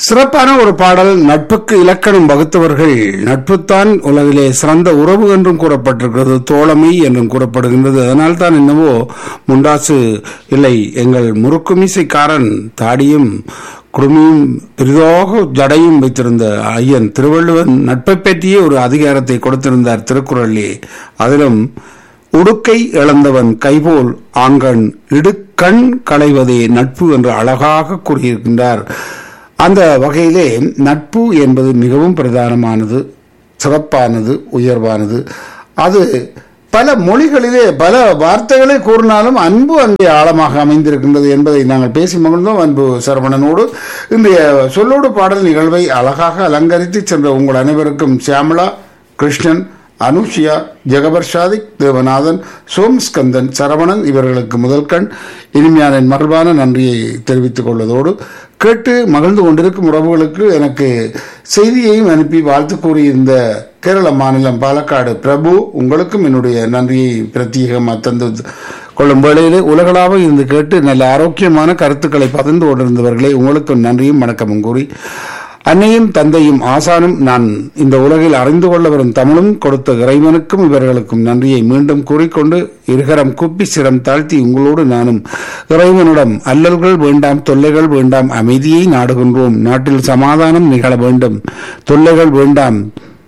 சிறப்பான ஒரு பாடல் நட்புக்கு இலக்கணம் வகுத்தவர்கள் நட்புத்தான் உலகிலே சிறந்த உறவு என்றும் கூறப்பட்டிருக்கிறது தோழமை என்றும் கூறப்படுகின்றது அதனால் தான் என்னவோ முண்டாசு இல்லை எங்கள் முறுக்குமீசைக்காரன் தாடியும் குடுமியும் பெரிதாக ஜடையும் வைத்திருந்த ஐயன் திருவள்ளுவன் நட்பை பற்றியே ஒரு அதிகாரத்தை கொடுத்திருந்தார் திருக்குறளிலே அதிலும் உடுக்கை இழந்தவன் கைபோல் ஆங்கண் இடுக்கண் களைவதே நட்பு என்று அழகாக கூறியிருக்கின்றார் அந்த வகையிலே நட்பு என்பது மிகவும் பிரதானமானது சிறப்பானது உயர்வானது அது பல மொழிகளிலே பல வார்த்தைகளை கூறினாலும் அன்பு அங்கே ஆழமாக அமைந்திருக்கின்றது என்பதை நாங்கள் பேசி மகிழ்ந்தோம் அன்பு சரவணனோடு இன்றைய சொல்லோடு பாடல் நிகழ்வை அழகாக அலங்கரித்து சென்ற உங்கள் அனைவருக்கும் சியாமளா கிருஷ்ணன் அனுஷியா ஜெகபர் சாதிக் தேவநாதன் சோம்ஸ்கந்தன் சரவணன் இவர்களுக்கு முதல் கண் இனிமையான என் மகிழ்வான நன்றியை தெரிவித்துக் கொள்வதோடு கேட்டு மகிழ்ந்து கொண்டிருக்கும் உறவுகளுக்கு எனக்கு செய்தியையும் அனுப்பி வாழ்த்து கூறியிருந்த கேரள மாநிலம் பாலக்காடு பிரபு உங்களுக்கும் என்னுடைய நன்றியை பிரத்யேகமாக தந்து கொள்ளும் வேளையிலே உலகளாக இருந்து கேட்டு நல்ல ஆரோக்கியமான கருத்துக்களை பகிர்ந்து கொண்டிருந்தவர்களை உங்களுக்கும் நன்றியும் வணக்கமும் கூறி அன்னையும் தந்தையும் ஆசானும் நான் இந்த உலகில் அறிந்து கொள்ள வரும் தமிழும் கொடுத்த இறைவனுக்கும் இவர்களுக்கும் நன்றியை மீண்டும் கூறிக்கொண்டு இருகரம் குப்பி சிரம் தாழ்த்தி உங்களோடு நானும் இறைவனிடம் அல்லல்கள் வேண்டாம் தொல்லைகள் வேண்டாம் அமைதியை நாடுகின்றோம் நாட்டில் சமாதானம் நிகழ வேண்டும் தொல்லைகள் வேண்டாம்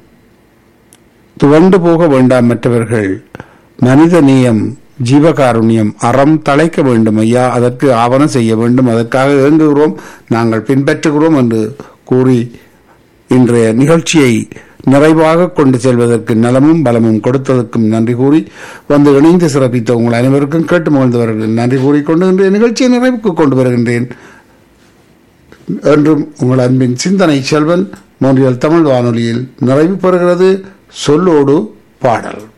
துவண்டு போக வேண்டாம் மற்றவர்கள் மனித நேயம் ஜீவகாருண்யம் அறம் தழைக்க வேண்டும் ஐயா அதற்கு ஆவணம் செய்ய வேண்டும் அதற்காக இயங்குகிறோம் நாங்கள் பின்பற்றுகிறோம் என்று கூறி இன்றைய நிகழ்ச்சியை நிறைவாக கொண்டு செல்வதற்கு நலமும் பலமும் கொடுத்ததற்கும் நன்றி கூறி வந்து இணைந்து சிறப்பித்த உங்கள் அனைவருக்கும் கேட்டு மகிழ்ந்தவர்கள் நன்றி கூறிக்கொண்டு இன்றைய நிகழ்ச்சியை நிறைவுக்கு கொண்டு வருகின்றேன் என்றும் உங்கள் அன்பின் சிந்தனை செல்வன் மோன்றியல் தமிழ் வானொலியில் நிறைவு பெறுகிறது சொல்லோடு பாடல்